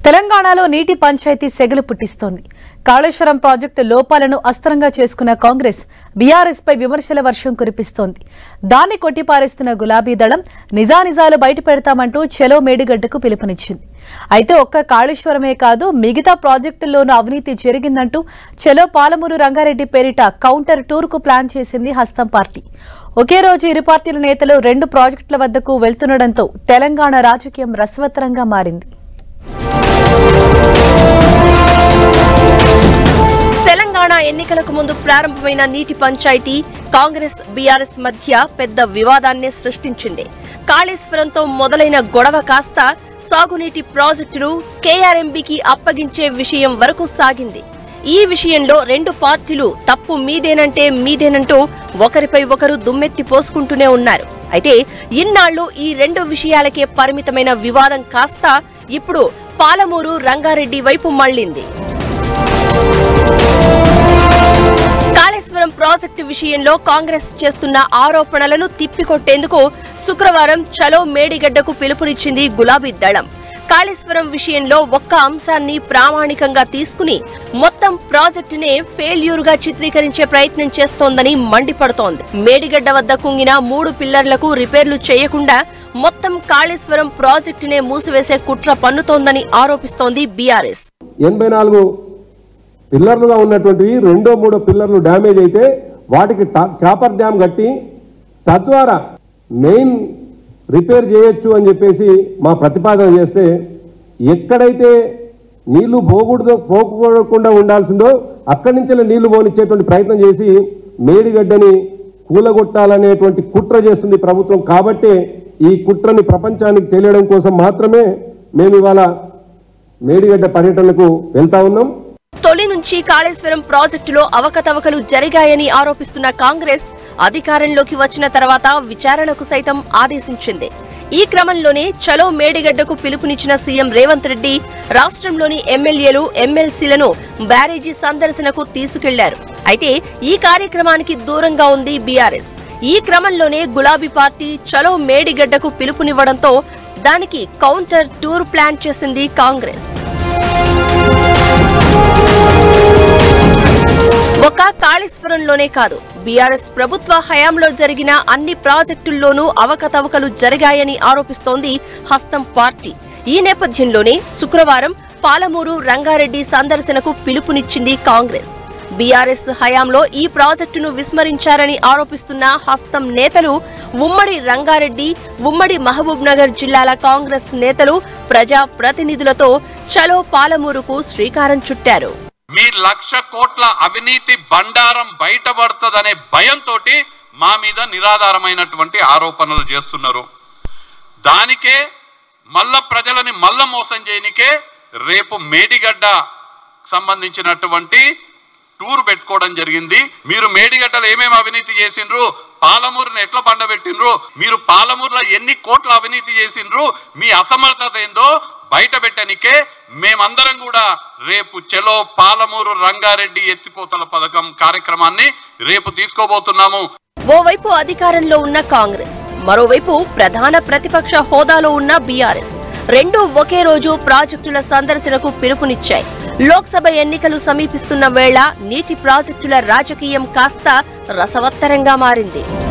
తెలంగాణలో నీటి పంచాయతీ సెగలు పుట్టిస్తోంది కాళేశ్వరం ప్రాజెక్టు లోపాలను అస్త్రంగా చేసుకున్న కాంగ్రెస్ బీఆర్ఎస్ పై విమర్శల వర్షం కురిపిస్తోంది దాన్ని కొట్టిపారేస్తున్న గులాబీ దళం నిజానిజాలు బయటపెడతామంటూ చెలో మేడిగడ్డకు పిలుపునిచ్చింది అయితే ఒక్క కాళేశ్వరమే కాదు మిగతా ప్రాజెక్టుల్లోనూ అవినీతి జరిగిందంటూ చెలో పాలమూరు రంగారెడ్డి పేరిట కౌంటర్ టూర్కు ప్లాన్ చేసింది హస్తం పార్టీ ఒకే రోజు ఇరు పార్టీల నేతలు రెండు ప్రాజెక్టుల వద్దకు వెళ్తుండటంతో తెలంగాణ రాజకీయం రసవత్తరంగా మారింది తెలంగాణ ఎన్నికలకు ముందు ప్రారంభమైన నీటి పంచాయతీ కాంగ్రెస్ బీఆర్ఎస్ మధ్య పెద్ద వివాదాన్ని సృష్టించింది కాళేశ్వరంతో మొదలైన గొడవ కాస్త సాగునీటి ప్రాజెక్టును కేఆర్ఎంబీకి అప్పగించే విషయం వరకు సాగింది ఈ విషయంలో రెండు పార్టీలు తప్పు మీదేనంటే మీదేనంటూ ఒకరిపై ఒకరు దుమ్మెత్తి పోసుకుంటూనే ఉన్నారు అయితే ఇన్నాళ్లు ఈ రెండు విషయాలకే పరిమితమైన వివాదం కాస్త ఇప్పుడు పాలమూరు రంగారెడ్డి వైపు మళ్లింది కాళేశ్వరం ప్రాజెక్టు విషయంలో కాంగ్రెస్ చేస్తున్న ఆరోపణలను తిప్పికొట్టేందుకు శుక్రవారం చలో మేడిగడ్డకు పిలుపునిచ్చింది గులాబీ దళం కాళేశ్వరం విషయంలో ఒక్క అంశాన్ని ప్రామాణికంగా తీసుకుని మొత్తం ప్రాజెక్టునే ఫెయిల్యూర్ గా చిత్రీకరించే ప్రయత్నం చేస్తోందని మండిపడుతోంది మేడిగడ్డ వద్ద కుంగిన మూడు పిల్లర్లకు రిపేర్లు చేయకుండా మొత్తం కాళేశ్వరం ప్రాజెక్టునే మూసివేసే కుట్ర పన్నుతోందని ఆరోపిస్తోంది బీఆర్ఎస్ ఎనభై నాలుగు పిల్లర్లుగా ఉన్నటువంటివి రెండో మూడో పిల్లర్లు డ్యామేజ్ అయితే వాటికి టా- కాపర్ డ్యామ్ కట్టి తద్వారా మెయిన్ రిపేర్ చేయొచ్చు అని చెప్పేసి మా ప్రతిపాదన చేస్తే ఎక్కడైతే నీళ్లు పోకూడదో పోకూడకుండా ఉండాల్సిందో అక్కడి నుంచి నీళ్లు పోనిచ్చేటువంటి ప్రయత్నం చేసి మేడిగడ్డని కూలగొట్టాలనేటువంటి కుట్ర చేస్తుంది ప్రభుత్వం కాబట్టే ఈ కుట్రని ప్రపంచానికి తెలియడం కోసం మాత్రమే మేము ఇవాళ మేడిగడ్డ పర్యటనకు వెళ్తా ఉన్నాం తొలి నుంచి కాళేశ్వరం ప్రాజెక్టులో అవకతవకలు జరిగాయని ఆరోపిస్తున్న కాంగ్రెస్ అధికారంలోకి వచ్చిన తర్వాత విచారణకు సైతం ఆదేశించింది ఈ క్రమంలోనే చలో మేడిగడ్డకు పిలుపునిచ్చిన సీఎం రేవంత్ రెడ్డి రాష్ట్రంలోని ఎమ్మెల్యేలు ఎమ్మెల్సీలను బ్యారేజీ సందర్శనకు తీసుకెళ్లారు అయితే ఈ కార్యక్రమానికి దూరంగా ఉంది బీఆర్ఎస్ ఈ క్రమంలోనే గులాబీ పార్టీ చలో మేడిగడ్డకు పిలుపునివ్వడంతో దానికి కౌంటర్ టూర్ ప్లాన్ చేసింది కాంగ్రెస్ ఒక కాళేశ్వరంలోనే కాదు బీఆర్ఎస్ ప్రభుత్వ హయాంలో జరిగిన అన్ని ప్రాజెక్టుల్లోనూ అవకతవకలు జరిగాయని ఆరోపిస్తోంది హస్తం పార్టీ ఈ నేపథ్యంలోనే శుక్రవారం పాలమూరు రంగారెడ్డి సందర్శనకు పిలుపునిచ్చింది కాంగ్రెస్ బీఆర్ఎస్ హయాంలో ఈ ప్రాజెక్టును విస్మరించారని ఆరోపిస్తున్న హస్తం నేతలు ఉమ్మడి రంగారెడ్డి ఉమ్మడి మహబూబ్ నగర్ జిల్లాల కాంగ్రెస్ నేతలు ప్రజా ప్రతినిధులతో చలో పాలమూరుకు శ్రీకారం చుట్టారు మీ లక్ష కోట్ల అవినీతి బండారం బయటపడుతుందనే భయంతో మా మీద నిరాధారమైనటువంటి ఆరోపణలు చేస్తున్నారు దానికే మల్ల ప్రజలని మల్ల మోసం చేయనికే రేపు మేడిగడ్డ సంబంధించినటువంటి టూర్ పెట్టుకోవడం జరిగింది మీరు మేడిగడ్డలో ఏమేమి అవినీతి చేసిండ్రు పాలమూరుని ఎట్లా పండబెట్టిండ్రు మీరు పాలమూరులో ఎన్ని కోట్ల అవినీతి చేసిండ్రు మీ అసమర్థత ఏందో బయట పెట్టనికే మేమందరం కూడా రేపు చెలో పాలమూరు రంగారెడ్డి ఎత్తిపోతల పథకం కార్యక్రమాన్ని రేపు తీసుకోబోతున్నాము ఓవైపు అధికారంలో ఉన్న కాంగ్రెస్ మరోవైపు ప్రధాన ప్రతిపక్ష హోదాలో ఉన్న బీఆర్ఎస్ రెండూ ఒకే రోజు ప్రాజెక్టుల సందర్శనకు పిలుపునిచ్చాయి లోక్సభ ఎన్నికలు సమీపిస్తున్న వేళ నీటి ప్రాజెక్టుల రాజకీయం కాస్త రసవత్తరంగా మారింది